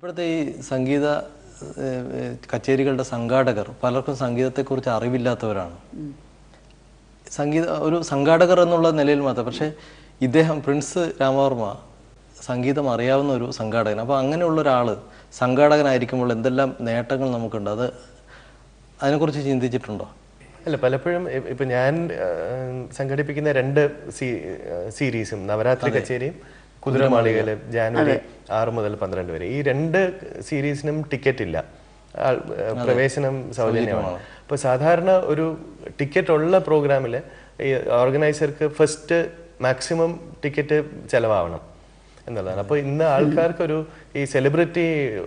ഇപ്പോഴത്തെ ഈ സംഗീത ഏഹ്, ഏഹ്, കച്ചേരികളുടെ സംഘാടകർ പലർക്കും സംഗീതത്തെക്കുറിച്ച് അറിവില്ലാത്തവരാണ് സംഗീത ഒരു സംഘാടകർ എന്നുള്ള നിലയിൽ മാത്രം പക്ഷേ ഇദ്ദേഹം പ്രിൻസ് രാമവർമ്മ സംഗീതം അറിയാവുന്ന ഒരു സംഘാടകൻ അപ്പോൾ അങ്ങനെയുള്ള ഒരാൾ സംഘാടകനായിരിക്കുമ്പോൾ എന്തെല്ലാം നേട്ടങ്ങൾ നമുക്കുണ്ട് അത് അതിനെക്കുറിച്ച് ചിന്തിച്ചിട്ടുണ്ടോ അല്ല പലപ്പോഴും ഇ- ഇപ്പൊ ഞാൻ ആ, സംഘടിപ്പിക്കുന്ന രണ്ട് സീ- ആ, സീരീസും നവരാത്രി കച്ചേരിയും കുതിരമാളികയില് ജാനുവരി ആറ് മുതൽ പന്ത്രണ്ട് വരെ ഈ രണ്ട് സീരീസിനും ടിക്കറ്റ് ഇല്ല ആൾ- പ്രവേശനം സൗജന്യമാണ് അപ്പോൾ സാധാരണ ഒരു ടിക്കറ്റ് ഉള്ള പ്രോഗ്രാമിൽ ഈ ഓർഗനൈസർക്ക് ഫസ്റ്റ് മാക്സിമം ടിക്കറ്റ് ചെലവാവണം എന്നുള്ളതാണ് അപ്പോൾ ഇന്ന് ആൾക്കാർക്കൊരു ഈ സെലിബ്രിറ്റി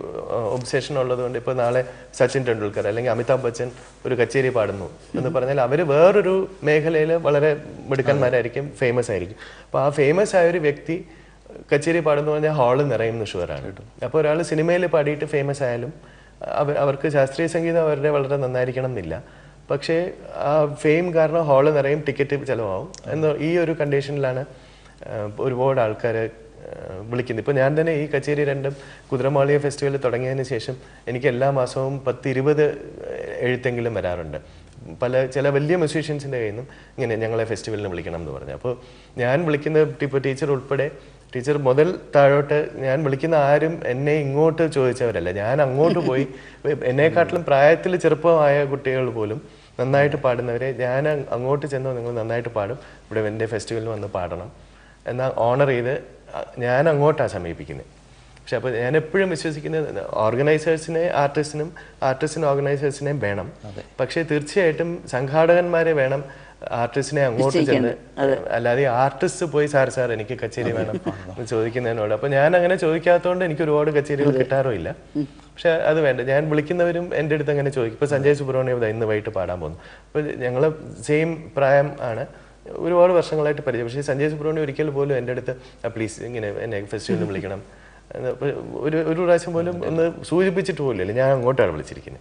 ഒബ്സെഷൻ ഉള്ളതുകൊണ്ട് ഇപ്പോൾ നാളെ സച്ചിൻ ടെണ്ടുൽക്കർ അല്ലെങ്കിൽ അമിതാഭ് ബച്ചൻ ഒരു കച്ചേരി പാടുന്നു എന്ന് പറഞ്ഞാൽ അവർ വേറൊരു മേഖലയിൽ വളരെ മിടുക്കന്മാരായിരിക്കും ഫേമസ് ആയിരിക്കും അപ്പോൾ ആ ഫേമസ് ആയ ഒരു വ്യക്തി കച്ചേരി പാടുന്നു പറഞ്ഞാൽ ഹാള് നിറയുന്ന ഷുവറാണ് അപ്പോൾ ഒരാൾ സിനിമയിൽ പാടിയിട്ട് ഫേമസ് ആയാലും അവർ അവർക്ക് ശാസ്ത്രീയ സംഗീതം അവരുടെ വളരെ നന്നായിരിക്കണം എന്നില്ല പക്ഷേ ആ ഫെയിം കാരണം ഹാള് നിറയും ടിക്കറ്റ് ചിലവാകും എന്ന ഈ ഒരു കണ്ടീഷനിലാണ് ആഹ് ഒരുപാട് ആൾക്കാർ വിളിക്കുന്നത് ഇപ്പോൾ ഞാൻ തന്നെ ഈ കച്ചേരി രണ്ടും കുതിരമാളിക ഫെസ്റ്റിവൽ തുടങ്ങിയതിന് ശേഷം എനിക്ക് എല്ലാ മാസവും പത്ത് ഇരുപത് എഴുത്തെങ്കിലും വരാറുണ്ട് പല ചില വലിയ മ്യൂസീഷ്യൻസിൻ്റെ കയ്യിൽ നിന്നും ഇങ്ങനെ ഞങ്ങളെ ഫെസ്റ്റിവലിന് വിളിക്കണം എന്ന് പറഞ്ഞു അപ്പോൾ ഞാൻ വിളിക്കുന്ന ഇപ്പോൾ ടീച്ചർ ഉൾപ്പെടെ ടീച്ചർ മുതൽ താഴോട്ട് ഞാൻ വിളിക്കുന്ന ആരും എന്നെ ഇങ്ങോട്ട് ചോദിച്ചവരല്ല ഞാൻ അങ്ങോട്ട് പോയി എന്നെക്കാട്ടിലും പ്രായത്തിൽ ചെറുപ്പമായ കുട്ടികൾ പോലും നന്നായിട്ട് പാടുന്നവരെ ഞാൻ അങ് അങ്ങോട്ട് ചെന്നോ നിങ്ങൾ നന്നായിട്ട് പാടും ഇവിടെ എൻ്റെ ഫെസ്റ്റിവലിന് വന്ന് പാടണം എന്നാൽ ഓണർ ചെയ്ത് അ- ഞാൻ അങ്ങോട്ടാണ് സമീപിക്കുന്നത് പക്ഷെ അപ്പോൾ ഞാൻ എപ്പോഴും വിശ്വസിക്കുന്നത് ഓർഗനൈസേഴ്സിനെ ആർട്ടിസ്റ്റിനും ആർട്ടിസ്റ്റിനും ഓർഗനൈസേഴ്സിനെയും വേണം പക്ഷേ തീർച്ചയായിട്ടും സംഘാടകന്മാരെ വേണം ആർട്ടിസ്റ്റിനെ അങ്ങോട്ട് ചെന്ന് അല്ലാതെ ആർട്ടിസ്റ്റ് പോയി സാർ സാർ എനിക്ക് കച്ചേരി വേണം എന്ന് ചോദിക്കുന്നതിനോട് അപ്പോൾ ഞാൻ അങ്ങനെ ചോദിക്കാത്തതുകൊണ്ട് എനിക്ക് ഒരുപാട് കച്ചേരികൾ കിട്ടാറുമില്ല പക്ഷെ അത് വേണ്ട ഞാൻ വിളിക്കുന്നവരും എൻ്റെ അടുത്ത് അങ്ങനെ ചോദിക്കും ഇപ്പോൾ സഞ്ജയ് സുബ്രഹ്മണ്യം ദാ ഇന്ന് വൈകിട്ട് പാടാൻ പോകുന്നു അപ്പോൾ ഞങ്ങൾ സെയിം പ്രായം ആണ് ഒരുപാട് വർഷങ്ങളായിട്ട് പരിചയം പക്ഷേ സഞ്ജയ് സുബ്രഹ്മണ്യം ഒരിക്കൽ പോലും എൻ്റെ അടുത്ത് പ്ലീസ് ഇങ്ങനെ എന്നെ ഫെസ്റ്റിവലിന് വിളിക്കണം എന്ന് ഇപ്പൊ ഒരു ഒരു പ്രാവശ്യം പോലും ഒന്ന് സൂചിപ്പിച്ചിട്ട് പോലും ഞാൻ അങ്ങോട്ടാണ് വിളിച്ചിരിക്കുന്നത്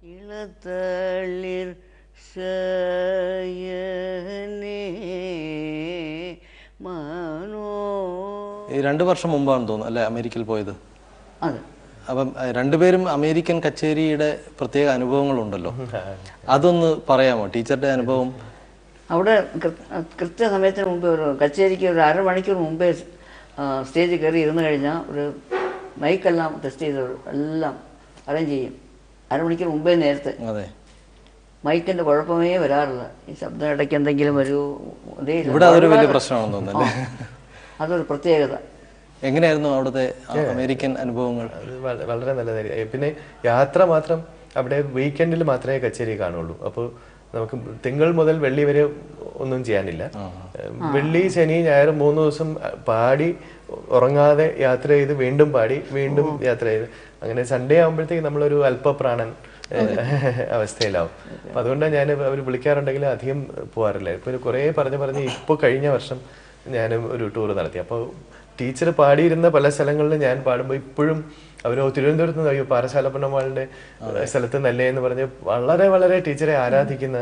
ഇളത്തളിർ ശയനേ മനോ ഈ രണ്ട് വർഷം മുമ്പാണ് തോന്നുന്നു അല്ലേ അമേരിക്കയിൽ പോയത് അതെ അപ്പം അഹ് രണ്ടുപേരും അമേരിക്കൻ കച്ചേരിയുടെ പ്രത്യേക അനുഭവങ്ങളുണ്ടല്ലോ അതൊന്ന് പറയാമോ ടീച്ചറുടെ അനുഭവം അവിടെ കൃ- കൃത്യസമയത്തിന് മുമ്പേ ഒരു കച്ചേരിക്ക് ഒരു അരമണിക്കൂർ മുമ്പേ ആ, സ്റ്റേജിൽ കയറി ഇരുന്ന് കഴിഞ്ഞാൽ ഒരു മൈക്കെല്ലാം ടെസ്റ്റ് ചെയ്ത് എല്ലാം അറേഞ്ച് ചെയ്യും അരമണിക്കൂർ മുമ്പേ നേരത്തെ അതെ മൈക്കിൻ്റെ കുഴപ്പമേ വരാറില്ല ഈ ശബ്ദം ഇടയ്ക്ക് എന്തെങ്കിലും ഒരു ഇതേ ഇല്ല. ഇവിടെ അതൊരു വലിയ പ്രശ്നമാണെന്ന് തോന്നുന്നു അല്ലേ അതൊരു പ്രത്യേകത എങ്ങനെയായിരുന്നു അവിടുത്തെ ആ അമേരിക്കൻ അനുഭവങ്ങൾ അത് വള- വളരെ നല്ലതായിരിക്കും ഏ, പിന്നെ യാത്ര മാത്രം അവിടെ വീക്കെൻഡിൽ മാത്രമേ കച്ചേരി കാണുള്ളൂ അപ്പോൾ നമുക്ക് തിങ്കൾ മുതൽ വെള്ളി വരെ ഒന്നും ചെയ്യാനില്ല ഏ, വെള്ളി ശനി ഞായർ മൂന്ന് ദിവസം പാടി ഉറങ്ങാതെ യാത്ര ചെയ്ത് വീണ്ടും പാടി വീണ്ടും യാത്ര ചെയ്ത് അങ്ങനെ സൺഡേ ആകുമ്പോഴത്തേക്ക് നമ്മളൊരു അല്പപ്രാണൻ ഏ, അവസ്ഥയിലാവും അപ്പൊ അതുകൊണ്ടാണ് ഞാൻ അവർ വിളിക്കാറുണ്ടെങ്കിൽ അധികം പോകാറില്ല ഇപ്പൊ കുറേ പറഞ്ഞ് പറഞ്ഞ് ഇപ്പോൾ കഴിഞ്ഞ വർഷം ഞാൻ ഒരു ടൂർ നടത്തി അപ്പോൾ ടീച്ചർ പാടിയിരുന്ന പല സ്ഥലങ്ങളിലും ഞാൻ പാടുമ്പോൾ ഇപ്പോഴും അവർ തിരുവനന്തപുരത്ത് നിന്ന് അയ്യോ പാറശാലപ്പണ്ണമാളുടെ സ്ഥലത്ത് നല്ലേ എന്ന് പറഞ്ഞ് വളരെ വളരെ ടീച്ചറെ ആരാധിക്കുന്ന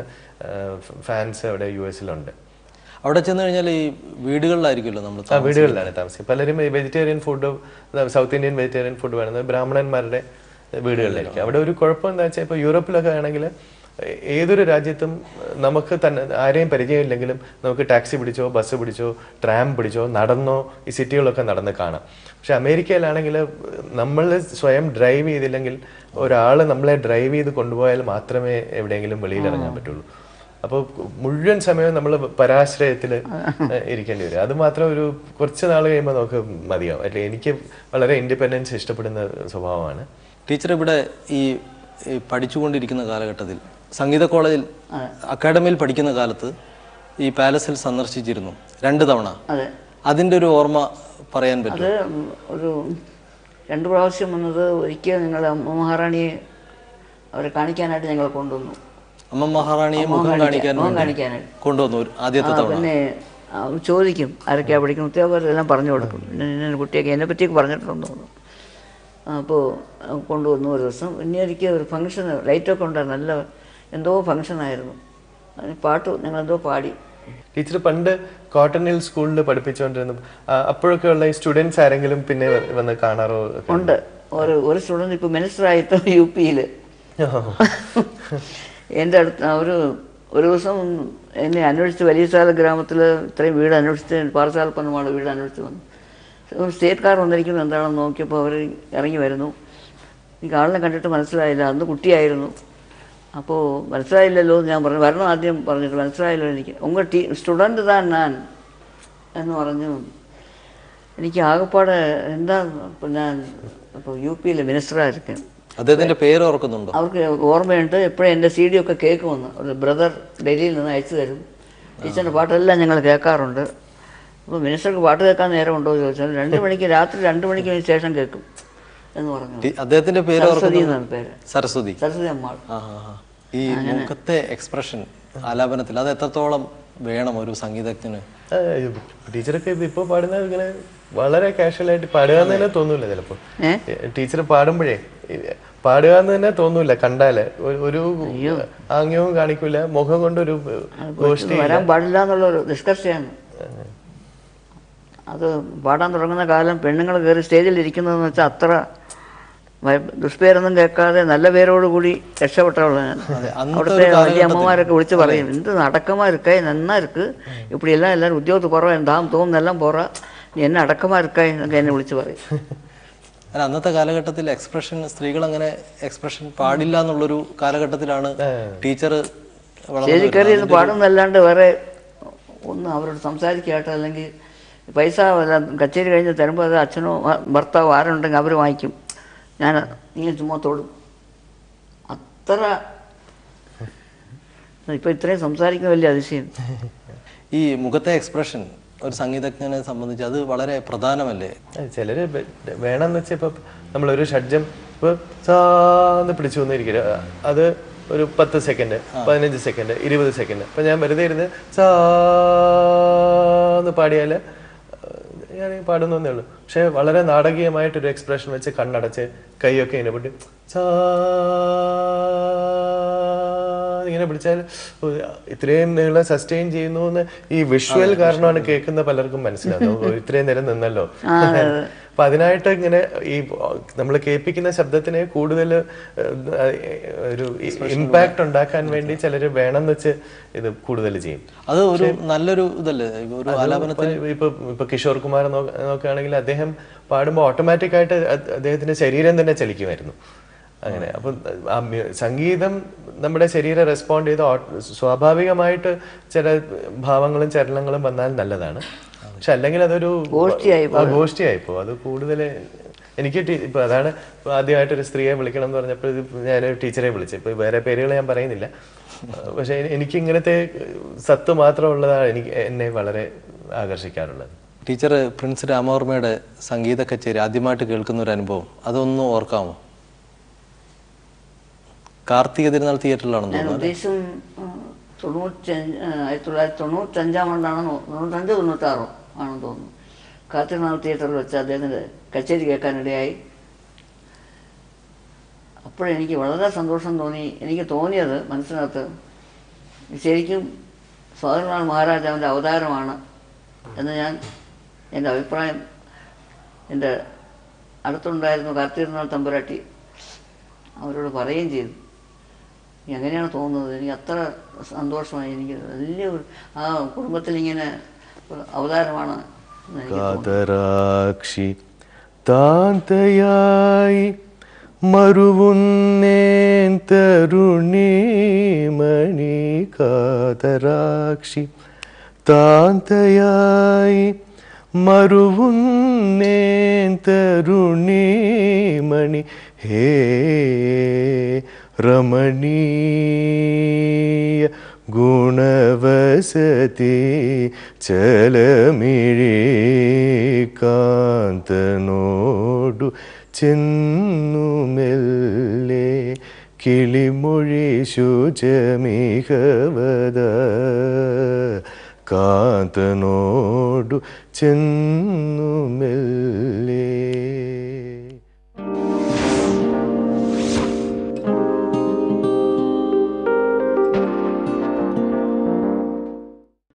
ഫാൻസ് അവിടെ യു എസിലുണ്ട് അവിടെ ചെന്ന് കഴിഞ്ഞാൽ ഈ വീടുകളിലായിരിക്കുമല്ലോ നമ്മൾ ആ വീടുകളിലാണ് താമസിക്കുന്നത് പലരും vegetarian food South Indian vegetarian food വേണമെന്ന് ബ്രാഹ്മണന്മാരുടെ വീടുകളിലായിരിക്കും അവിടെ ഒരു കുഴപ്പം എന്താ വെച്ചാൽ ഇപ്പോൾ യൂറോപ്പിലൊക്കെ ആണെങ്കിൽ ഏതൊരു രാജ്യത്തും നമുക്ക് തന്നെ ആരെയും പരിചയമില്ലെങ്കിലും നമുക്ക് ടാക്സി പിടിച്ചോ ബസ് പിടിച്ചോ ട്രാം പിടിച്ചോ നടന്നോ ഈ സിറ്റികളൊക്കെ നടന്ന് കാണാം പക്ഷെ അമേരിക്കയിലാണെങ്കിൽ നമ്മൾ സ്വയം ഡ്രൈവ് ചെയ്തില്ലെങ്കിൽ ഒരാൾ നമ്മളെ ഡ്രൈവ് ചെയ്ത് കൊണ്ടുപോയാൽ മാത്രമേ എവിടെയെങ്കിലും വെളിയിൽ ഇറങ്ങാൻ പറ്റുള്ളൂ അപ്പോൾ മുഴുവൻ സമയവും നമ്മൾ പരാശ്രയത്തിൽ ഇരിക്കേണ്ടി വരും അത് മാത്രം ഒരു കുറച്ച് നാൾ കഴിയുമ്പോൾ നമുക്ക് മതിയാവും അല്ലെ എനിക്ക് വളരെ ഇൻഡിപെൻഡൻസ് ഇഷ്ടപ്പെടുന്ന സ്വഭാവമാണ് ടീച്ചർ ഇവിടെ ഈ ഈ പഠിച്ചുകൊണ്ടിരിക്കുന്ന കാലഘട്ടത്തിൽ സംഗീത കോളേജിൽ അക്കാഡമിയിൽ പഠിക്കുന്ന കാലത്ത് ഈ പാലസിൽ സന്ദർശിച്ചിരുന്നു രണ്ട് തവണ അതെ അതിൻ്റെ ഒരു ഓർമ്മ പറയാൻ പറ്റും അത് ഒരു രണ്ട് പ്രാവശ്യം വന്നത് ഒരിക്കൽ നിങ്ങൾ മഹാറാണിയെ അവരെ കാണിക്കാനായിട്ട് ഞങ്ങളെ കൊണ്ടുവന്നു അമ്മ മഹാറാണിയെ മുഖം കാണിക്കാൻ മുഖം വേണ്ടി കാണിക്കാനായിട്ട് കൊണ്ടുവന്നു ഒരു ആദ്യത്തെ ആ, തവണ പിന്നെ ആ, ചോദിക്കും ആരൊക്കെയാണ് പഠിക്കുന്നത് ഉദ്യോഗരെല്ലാം പറഞ്ഞു കൊടുക്കും പിന്നെ ഇന്ന കുട്ടിയൊക്കെ എന്നെ പറ്റിയൊക്കെ പറഞ്ഞിട്ടുണ്ടെന്ന് തോന്നുന്നു അപ്പോൾ കൊണ്ടുവന്നു ഒരു ദിവസം പിന്നെ ഒരിക്കൽ ഒരു ഫംഗ്ഷൻ ലൈറ്റൊക്കെ ഉണ്ടായിരുന്നു നല്ല എന്തോ ഫംഗ്ഷനായിരുന്നു അതിന് പാട്ട് ഞങ്ങളെന്തോ പാടി ടീച്ചർ പണ്ട് കോട്ടൺ ഹിൽ സ്കൂളിൽ പഠിപ്പിച്ചുകൊണ്ടിരുന്നു ആ, അപ്പോഴൊക്കെ ഉള്ള ഈ സ്റ്റുഡൻസ് ആരെങ്കിലും പിന്നെ വ- വന്ന് കാണാറോ ഒക്കെ ഉണ്ട് ഒരു ഒരു സ്റ്റുഡൻറ്റ് ഇപ്പോൾ മിനിസ്റ്ററായിട്ട് യു പിയിൽ എൻ്റെ അടുത്ത് ഒരു ഒരു ദിവസം എന്നെ അന്വേഷിച്ച് വലിയശാല ഗ്രാമത്തിൽ ഇത്രയും വീട് അന്വേഷിച്ച് പാറശാല പന്നമാട് വീട് അന്വേഷിച്ച് വന്നു ഒരു സ്റ്റേറ്റ് കാർ വന്നിരിക്കുന്നത് എന്താണെന്ന് നോക്കിയപ്പോൾ അവർ ഇറങ്ങി വരുന്നു എനിക്ക് ആളിനെ കണ്ടിട്ട് മനസ്സിലായില്ല അന്ന് കുട്ടിയായിരുന്നു അപ്പോൾ മനസ്സിലായില്ലല്ലോ എന്ന് ഞാൻ പറഞ്ഞു വരണം ആദ്യം പറഞ്ഞിട്ട് മനസ്സിലായില്ലോ എനിക്ക് ഉങ്ങൾ ടീ സ്റ്റുഡൻറ്റ് താൻ ഞാൻ എന്ന് പറഞ്ഞു എനിക്ക് ആകെപ്പാടെ എന്താ ഇപ്പം ഞാൻ ഇപ്പോൾ യു പിയിലെ മിനിസ്റ്ററായിരിക്കും അദ്ദേഹത്തിന്റെ പേര് ഓർക്കുന്നുണ്ടോ അവർക്ക് ഓർമ്മയുണ്ട് എപ്പോഴും എൻ്റെ സി ഡി ഒക്കെ കേൾക്കുമെന്ന് ഒരു ബ്രദർ ഡൽഹിയിൽ നിന്ന് അയച്ചു തരും ടീച്ചറിൻ്റെ പാട്ടെല്ലാം ഞങ്ങൾ കേൾക്കാറുണ്ട് അപ്പോൾ മിനിസ്റ്റർക്ക് പാട്ട് കേൾക്കാൻ നേരമുണ്ടോ എന്ന് ചോദിച്ചാൽ രണ്ട് മണിക്ക് രാത്രി രണ്ട് മണിക്ക് ശേഷം കേൾക്കും എന്ന് പറഞ്ഞു ഈ അദ്ദേഹത്തിന്റെ പേര് സരസ്വതി ഓർക്കുന്നു എന്നാണ് പേര് സരസ്വതി സരസ്വതി അമ്മാൾ ആ, ആ, ആ. ഈ മുഖത്തെ എക്സ്പ്രഷൻ ആലാപനത്തിൽ അത് എത്രത്തോളം വേണം ഒരു സംഗീതജ്ഞന് ടീച്ചറൊക്കെ ഇത് ഇപ്പൊ പാടുന്നത് ഇങ്ങനെ വളരെ കാഷ്വൽ ആയിട്ട് പാടുക എന്ന് തന്നെ തോന്നൂല ചിലപ്പോ ഏ? ടീച്ചർ പാടുമ്പോഴേ ഈ പാടുക എന്ന് തന്നെ തോന്നൂല കണ്ടാല് ഒരു- ഒരു ആംഗ്യവും കാണിക്കൂല മുഖം കൊണ്ടൊരു ഗോഷ്ടി ഇത് വരാൻ പാടില്ല എന്നുള്ളൊരു നിഷ്കർഷയാണ് അത് പാടാൻ തുടങ്ങുന്ന കാലം പെണ്ണുങ്ങൾ കയറി സ്റ്റേജിൽ ഇരിക്കുന്നതെന്ന് വെച്ചാൽ അത്ര വ- ദുഷ്പേരൊന്നും കേൾക്കാതെ നല്ല പേരോടുകൂടി രക്ഷപ്പെട്ടവളാണ് ഞാൻ അതെ, അന്നത്തെ അവിടുത്തെ വലിയ അമ്മമാരൊക്കെ വിളിച്ച് പറയും എന്ത് നടക്കമാ இருக்கை നന്നാ இருக்கு இப்படி எல்லாம் எல்லாரும் உத்தியோகத்துக்கு போகிறோம் என் தாம் தோம் எல்லாம் போகிறா நீ என்ன അടക്കമാ இருக்கை എന്നൊക്കെ എന്നെ വിളിച്ച് പറയും അല്ല അന്നത്തെ കാലഘട്ടത്തിൽ എക്സ്പ്രഷൻ സ്ത്രീകൾ അങ്ങനെ എക്സ്പ്രഷൻ പാടില്ല എന്നുള്ളൊരു കാലഘട്ടത്തിലാണ് ടീച്ചർ സ്റ്റേജിൽ കയറി ഇരുന്ന് പാടുന്നല്ലാണ്ട് വേറെ ഒന്നും അവരോട് സംസാരിക്കാട്ടോ അല്ലെങ്കിൽ പൈസ വല്ല കച്ചേരി കഴിഞ്ഞ് തരുമ്പോൾ അത് അച്ഛനോ ഭ- ഭർത്താവോ ആരുണ്ടെങ്കിൽ അവർ വാങ്ങിക്കും ഞാൻ ഇങ്ങനെ ചുമ്മാ തൊടും അത്ര ഇപ്പം ഇത്രയും സംസാരിക്കുന്ന വലിയ അതിശയം ഈ മുഖത്തെ എക്സ്പ്രഷൻ ഒരു സംഗീതജ്ഞനെ സംബന്ധിച്ച് അത് വളരെ പ്രധാനമല്ലേ ആ, ചിലര് വേ- വേണമെന്ന് വെച്ചാൽ ഇപ്പൊ നമ്മളൊരു ഷഡ്ജം ഇപ്പൊ സാന്ന് പിടിച്ചു വന്നിരിക്കുക അത് ഒരു പത്ത് സെക്കൻഡ് പതിനഞ്ച് സെക്കൻഡ് ഇരുപത് സെക്കൻഡ് അപ്പൊ ഞാൻ വെറുതെ ഇരുന്ന് സാന്ന് പാടിയാല് ഞാൻ പാടുന്നേ ഉള്ളൂ പക്ഷെ വളരെ നാടകീയമായിട്ടൊരു എക്സ്പ്രഷൻ വെച്ച് കണ്ണടച്ച് കൈയൊക്കെ ഇങ്ങനെ പൊട്ടി സാ ഇങ്ങനെ പിടിച്ചാൽ ഒരു ഇത്രയും നീളം സസ്റ്റെയിൻ ചെയ്യുന്നു എന്ന് ഈ വിഷ്വൽ കാരണമാണ് കേൾക്കുന്ന പലർക്കും മനസ്സിലാവുന്നത് ഓ, ഇത്രയും നേരം നിന്നല്ലോ അപ്പൊ അതിനായിട്ട് ഇങ്ങനെ ഈ നമ്മൾ കേൾപ്പിക്കുന്ന ശബ്ദത്തിനെ കൂടുതൽ ഒരു ഇമ്പാക്ട് ഉണ്ടാക്കാൻ വേണ്ടി ചിലര് വേണമെന്ന് വെച്ച് ഇത് കൂടുതൽ ചെയ്യും അത് ഒരു നല്ലൊരു ഇതല്ലേ ഒരു ആലാപനത്തിൽ ഇപ്പൊ- ഇപ്പൊ ഇപ്പൊ കിഷോർ കുമാർ നോക്ക- നോക്കുകയാണെങ്കിൽ അദ്ദേഹം പാടുമ്പോൾ ഓട്ടോമാറ്റിക് ആയിട്ട് അത് അദ്ദേഹത്തിന്റെ ശരീരം തന്നെ ചലിക്കുമായിരുന്നു അങ്ങനെ അപ്പം ആ മ്യു- സംഗീതം നമ്മുടെ ശരീരം റെസ്പോണ്ട് ചെയ്ത് ഓ- സ്വാഭാവികമായിട്ട് ചില ഭാവങ്ങളും ചലനങ്ങളും വന്നാൽ നല്ലതാണ് പക്ഷെ അല്ലെങ്കിൽ അതൊരു ഗോഷ്ഠിയായി ആ, ഗോഷ്ഠിയായി പോകും അത് കൂടുതൽ എനിക്ക് ടീ- ഇപ്പൊ അതാണ് ഇപ്പൊ ആദ്യമായിട്ട് ഒരു സ്ത്രീയെ വിളിക്കണം എന്ന് പറഞ്ഞപ്പോൾ ഇത് ഞാൻ ടീച്ചറെ വിളിച്ചു ഇപ്പൊ വേറെ പേരുകൾ ഞാൻ പറയുന്നില്ല പക്ഷെ എനി- എനിക്ക് ഇങ്ങനത്തെ സത്ത് മാത്രമുള്ളതാണ് എനിക്ക് എന്നെ വളരെ ആകർഷിക്കാറുള്ളത് ടീച്ചർ പ്രിൻസ് രാമവർമ്മയുടെ സംഗീത കച്ചേരി ആദ്യമായിട്ട് കേൾക്കുന്ന ഒരു അനുഭവം അതൊന്ന് ഓർക്കാമോ കാർത്തിക തിരുനാൾ തിയേറ്ററിലാണെന്ന് ഞാൻ തോന്നുന്നു ഉദ്ദേശം ആ, തൊണ്ണൂറ്റഞ്ച് ആ, ആയിരത്തി തൊള്ളായിരത്തി തൊണ്ണൂറ്റഞ്ചാം ആണ്ടാണെന്ന് തൊണ്ണൂറ്റഞ്ച് തൊണ്ണൂറ്റാറോ ആണെന്ന് തോന്നുന്നു കാത്തിനാൾ തിയേറ്ററിൽ വെച്ച് അദ്ദേഹത്തിൻ്റെ കച്ചേരി കേൾക്കാനിടയായി അപ്പോഴെനിക്ക് വളരെ സന്തോഷം തോന്നി എനിക്ക് തോന്നിയത് മനസ്സിനകത്ത് ശരിക്കും സ്വാതന്ത്ര്യനാൾ മഹാരാജാവിൻ്റെ അവതാരമാണ് എന്ന് ഞാൻ എൻ്റെ അഭിപ്രായം എൻ്റെ അടുത്തുണ്ടായിരുന്നു കാർത്തികനാൾ തമ്പുരാട്ടി അവരോട് പറയുകയും ചെയ്തു എനിക്ക് അങ്ങനെയാണ് തോന്നുന്നത് എനിക്ക് അത്ര സന്തോഷമായി എനിക്ക് വലിയ ഒരു ആ കുടുംബത്തിൽ ഇങ്ങനെ ഒരു അവതാരമാണ് എന്ന് എനിക്ക് തോന്നുന്നു. കാതരാക്ഷി താന്തയായി മറുവുന്നേൻ തരുണീമണി കാതരാക്ഷി താന്തയായി മറുവുന്നേൻ തരുണീമണി ഹേ രമണീയ ഗുണവസതി ചലമിഴി കാന്തനോടു ചെന്നു മെല്ലെ കിളിമൊഴി ശുചമികവത കാന്തനോടു ചെന്നു മെല്ലെ